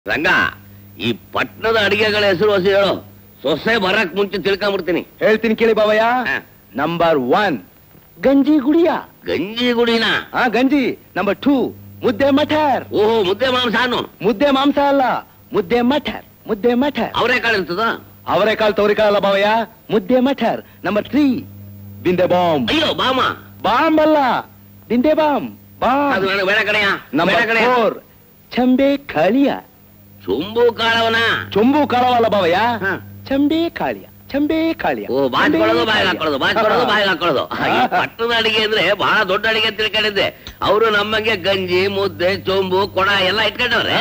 ರಂಗ ಈ ಪಟ್ಟಣದ ಅಡಿಗೆಗಳ ಹೆಸರು ಹೊಸ ಹೇಳು ಸೊಸೆ ಬರಕ್ ಮುಂಚೆ ತಿಳ್ಕೊಂಬಿಡ್ತೀನಿ ಹೇಳ್ತೀನಿ ಕೇಳಿ ಬಾವಯ್ಯ ಹಾ. ನಂಬರ್ ಒನ್ ಗಂಜಿ ಗುಡಿಯ ಗಂಜಿ ಗುಡಿನ ಹಾ ಗಂಜಿ ನಂಬರ್ ಟೂ ಮುದ್ದೆ ಮಠರ್ ಓಹೋ ಮುದ್ದೆ ಮಾಂಸಾನು ಮುದ್ದೆ ಮಾಂಸ ಅಲ್ಲ ಮುದ್ದೆ ಮಠರ್ ಮುದ್ದೆ ಮಠರ್ ಅವರೇ ಕಾಳಿರ್ತದ ಅವರೆಕಾಳು ತವರಿಕಾಳು ಅಲ್ಲ ಬಾವಯ್ಯ ಮುದ್ದೆ ಮಠರ್ ನಂಬರ್ ತ್ರೀ ಬಿಂದೆ ಬಾಂಬ್ ಅಯ್ಯೋ ಬಾಮ ಬಾಂಬ್ ಅಲ್ಲ ಬಿಂದೆ ಬಾಂಬ್ ಅದು ಬಾಂಬ್ ನನಗೆ ಬೇಡ ಕಡೆಯ ಬೇಡ ನಂಬರ್ ಕಡೆಯ ಫೋರ್ ಚಂಬೆ ಕಾಳಿಯ ಚುಂಬು ಕಾಳವನ ಚೊಂಬು ಕಾಳವಲ್ಲ ಬಾವಯ್ಯ ಹಾ. ಚಂಬೆ ಕಾಳಿಯ ಚಂಬೆ ಕಾಳಿಯ ಓ ಬಾಚ್ಕೊಳ್ಳೋದು ಚಂಬೆ ಬಾಯಿಗೆ ಕಾಳಿಯ. ಹಾಕೊಳ್ಳೋದು ಬಾಚ್ಕೊಳ್ಳೋದು ಬಾಯಿಗೆ ಹಾಕೊಳ್ಳೋದು ಹಾ. ಈ ಪಟ್ಟಣದ ಅಡಿಗೆ ಅಂದ್ರೆ ಬಹಳ ದೊಡ್ಡ ಅಡಿಗೆ ಅಂತ ತಿಳ್ಕೊಂಡಿದ್ದೆ ಅವರು ನಮ್ಮಂಗೆ ಗಂಜಿ ಮುದ್ದೆ ಚೊಂಬು ಕೊಡ ಎಲ್ಲ ಇಟ್ಕೊಂಡವ್ರೆ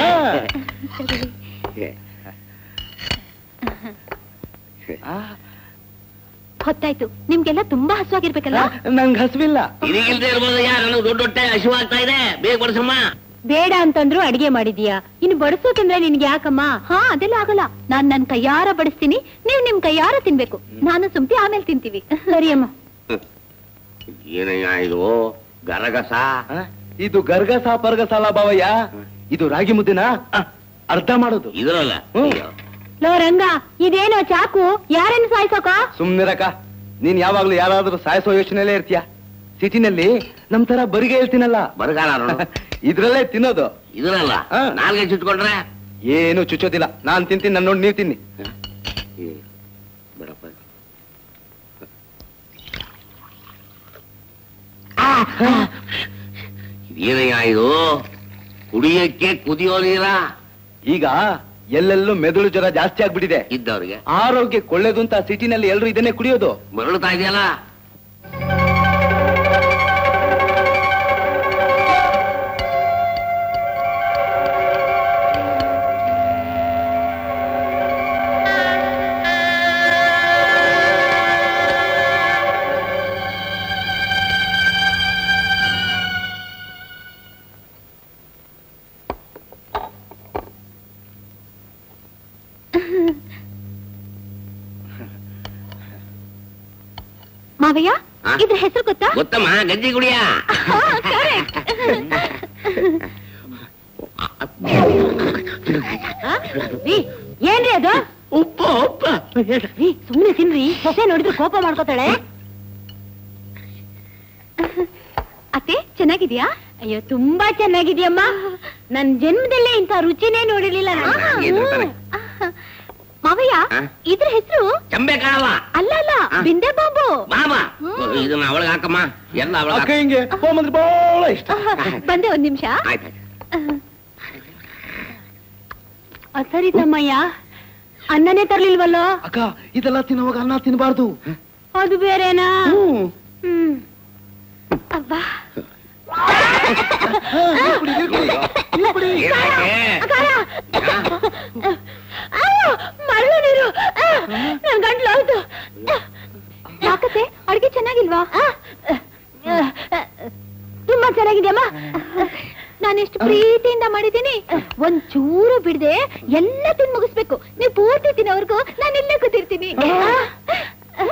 ಆ, ಹೊತ್ತಾಯ್ತು ನಿಮ್ಗೆಲ್ಲ ತುಂಬಾ ಹಸುವಾಗಿರ್ಬೇಕಲ್ಲ ನಂಗ್ ಹಸುವಿಲ್ಲ ಇದಕ್ಕಿಲ್ದೆ ಇರ್ಬೋದು ಯಾರು ನನಗೆ ದೊಡ್ಡ ಹೊಟ್ಟೆ ಹಸಿವಾಗ್ತಾ ಇದೆ ಬೇಗ ಬಡಿಸಮ್ಮ ಬೇಡ ಅಂತಂದ್ರು ಅಡಿಗೆ ಮಾಡಿದೀಯಾ ಇನ್ನು ಬಡಿಸೋಕಂದ್ರೆ ನಿನ್ಗೆ ಯಾಕಮ್ಮ ಹಾ ಅದೆಲ್ಲ ಆಗಲ್ಲ ನಾನ್ ನನ್ ಕೈಯಾರ ಬಡಿಸ್ತೀನಿ ನೀವ್ ನಿಮ್ ಕೈಯಾರ ತಿನ್ಬೇಕು ನಾನು ಸುಮ್ತಿ ಆಮೇಲೆ ತಿಂತೀವಿ ಸರಿ ಅಮ್ಮ ಏನಯ್ಯ ಇದು ಗರಗಸ ಆ, ಇದು ಗರ್ಗಸ ಪರ್ಗಸ ಅಲ್ಲ ಬಾವಯ್ಯ ಇದು ರಾಗಿ ಮುದ್ದಿನ ಆ, ಅರ್ಧ ಮಾಡೋದು ಇದ್ರಲ್ಲ ಹ್ಮ್. ಅಯ್ಯೋ. ಲೋ ರಂಗ ಇದೇನೋ ಚಾಕು ಯಾರನ್ನು ಸಾಯ್ಸೋಕ ಸುಮ್ನಿರಕ ನೀನ್ ಯಾವಾಗ್ಲೂ ಯಾರಾದ್ರೂ ಸಾಯಿಸೋ ಯೋಚನೆಯಲ್ಲೇ ಇರ್ತೀಯ ಸಿಟಿನಲ್ಲಿ ನಮ್ ತರ ಬರಿಗೆ ಹೇಳ್ತೀನಲ್ಲ ಬರಗಾಲ ನೋಡು. ಇದ್ರಲ್ಲೇ ತಿನ್ನೋದು ಇದ್ರಲ್ಲ ಹಾ. ನಾಲ್ಗೆ ಚುಟ್ಕೊಂಡ್ರೆ ಏನು ಚುಚ್ಚೋದಿಲ್ಲ ನಾನ್ ತಿಂತೀನಿ ನನ್ನ ನೋಡಿ ನೀವ್ ತಿನ್ನಿ ಏ, ಬಿಡಪ್ಪ ಇದೇನಯ್ಯ ಇದು ಕುಡಿಯಕ್ಕೆ ಕುದಿಯೋ ನೀರ ಈಗ ಎಲ್ಲೆಲ್ಲೂ ಮೆದುಳು ಜ್ವರ ಜಾಸ್ತಿ ಆಗ್ಬಿಟ್ಟಿದೆ ಇದ್ದವ್ರಿಗೆ ಆರೋಗ್ಯ ಒಳ್ಳೇದು ಅಂತ ಸಿಟಿನಲ್ಲಿ ಎಲ್ರು ಇದನ್ನೇ ಕುಡಿಯೋದು ಮರಳುತ್ತಾ ಇದೆಯಲ್ಲ ಮಾವಯ್ಯ ಹಾ? ಇದ್ರ ಹೆಸರು ಗೊತ್ತಾ ಗೊತ್ತಮ್ಮ ಗಂಜಿ ಕುಡಿಯ ಹಾ, correct. ಆ? ರೀ, ಏನ್ರಿ ಅದು ಉಪ್ಪ ಉಪ್ಪ ರೀ ಸುಮ್ನೆ ತಿನ್ರಿ ಸೊಸೆ ನೋಡಿದ್ರೆ ಕೋಪ ಮಾಡ್ಕೋತಾಳೆ ಅತ್ತೆ ಚೆನ್ನಾಗಿದ್ಯಾ ಅಯ್ಯೋ ತುಂಬಾ ಚೆನ್ನಾಗಿದ್ಯಮ್ಮ ನನ್ ಜನ್ಮದಲ್ಲೇ ಇಂಥ ರುಚಿನೇ ನೋಡಿರ್ಲಿಲ್ಲ ನಾನು. ಏನು ತಾನೆ? ಹ್ಮ್. ಮಾವಯ್ಯ ಹಾ? ಇದ್ರ ಹೆಸರು ಚಂಬೆ ಕಾಳವ ಅಲ್ಲ ಅಲ್ಲ ಹಾ? ಬಿಂದೆ ಬಾಬು ಮಾಮ ಹ್ಮ್. ಇದನ್ನ ಅವಳಿಗೆ ಹಾಕಮ್ಮ ಎಲ್ಲ ಅವಳಿಗೆ ಅಕ್ಕ ಹಿಂಗೆ ಹೋಮಂದ್ರೆ ಬಹಳ ಇಷ್ಟ ಬಂದೆ ಒಂದ್ ನಿಮಿಷ ಆಯ್ತಾಯ್ತು ಸರಿ ತಮ್ಮಯ್ಯ ಅನ್ನನೇ ತರ್ಲಿಲ್ವಲ್ಲೋ ಅಕ್ಕ ಇದೆಲ್ಲ ತಿನ್ನುವಾಗ ಅನ್ನ ತಿನ್ಬಾರ್ದು ಅದು ಬೇರೆನಾ ಹ್ಮ್. ಹ್ಮ್ ಅಬ್ಬಾ ಕುಡಿ, ನೀರ್ ಕುಡಿ. ನೀರ್ ಕುಡಿ. ಏನಾಯ್ತೆ? ಅಯ್ಯೋ, ಮರಳು ನೀರು ಆ, ನನ್ ಗಂಟ್ಲು ಹೌದು ಯಾಕತ್ತೆ ಅಡ್ಗೆ ಚೆನ್ನಾಗಿಲ್ವಾ ತುಂಬಾ ಚೆನ್ನಾಗಿದ್ಯಮ್ಮ ನಾನೆಷ್ಟು ಪ್ರೀತಿಯಿಂದ ಮಾಡಿದ್ದೀನಿ ಒಂದ್ ಚೂರು ಬಿಡದೆ ಎಲ್ಲ ತಿನ್ ಮುಗಿಸ್ಬೇಕು ನೀವು ಪೂರ್ತಿ ತಿನ್ನೋವರೆಗೂ ನಾನು ಇಲ್ಲೇ ಕೂತಿರ್ತೀನಿ ಆ,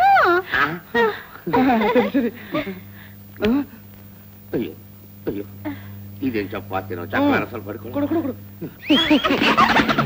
ಸರಿ, ಸರಿ. ಆ, ಅಯ್ಯೋ ಅಯ್ಯೋ ಇದೇನ್ ಚಪಾತಿನೋ ಚಕ್ರ ಸ್ವಲ್ಪ ಕೊಡು ಕೊಡು ಕೊಡು